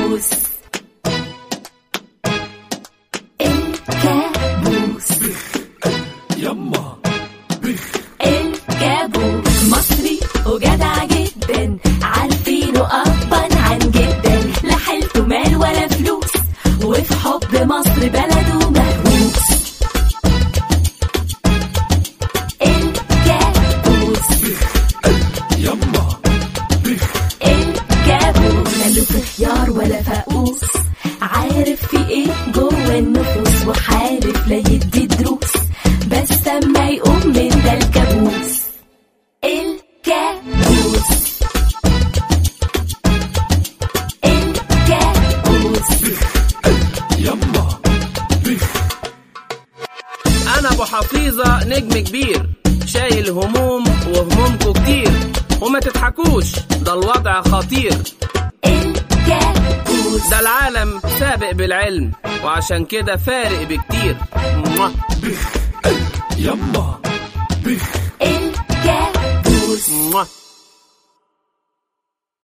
الكابوس الكابوس يما الكابوس مصري وجدع جدا عارفينه أبا عن جدا لا حيلته مال ولا فلوس وفي حب مصر بلده مهووس الكابوس يما الكابوس لا له في خيار ولا فاقوس عارف في ايه جوه النفوس وحالف لا يدي دروس بس اما يقوم من ده الكابوس الكابوس الكابوس يما انا ابو حفيظه نجم كبير شايل هموم وهمومكوا كتير وما تضحكوش ده الوضع خطير الكابوس ده العالم سابق بالعلم وعشان كده فارق بكتير موah. يما الكابوس موah.